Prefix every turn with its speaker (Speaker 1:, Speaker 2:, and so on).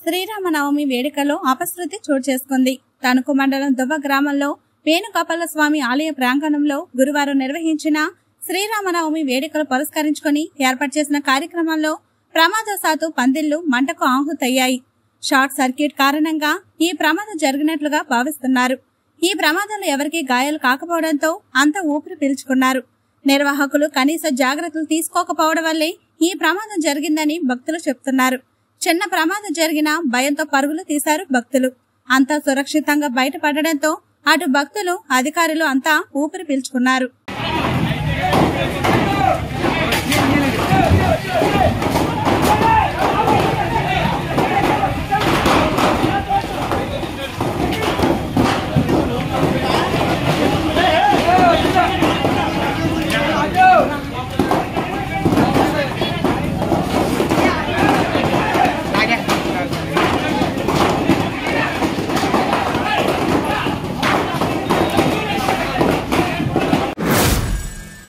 Speaker 1: శ్రీరామనవమి వేడుకలో అపశృతి చోటు చేసుకుంది తణుకు మండలం దువ్వ గ్రామంలో వేణుగోపాల స్వామి ఆలయ ప్రాంగణంలో గురువారం నిర్వహించిన శ్రీరామనవమి వేడుకలు పురస్కరించుకుని ఏర్పాటు చేసిన కార్యక్రమంలో ప్రమాదవశాత్తు పందిళ్లు మంటకు ఆహుతయ్యాయి షార్ట్ సర్క్యూట్ కారణంగా ఈ ప్రమాదం జరిగినట్లుగా భావిస్తున్నారు ఈ ప్రమాదంలో ఎవరికీ గాయాలు కాకపోవడంతో అంతా ఊపిరి పీల్చుకున్నారు నిర్వాహకులు కనీస జాగ్రత్తలు తీసుకోకపోవడం వల్లే ఈ ప్రమాదం జరిగిందని భక్తులు చెప్తున్నారు చిన్న ప్రమాదం జరిగినా భయంతో పరుగులు తీశారు భక్తులు అంతా సురక్షితంగా బయటపడడంతో అటు భక్తులు అధికారులు అంతా ఊపిరి పీల్చుకున్నారు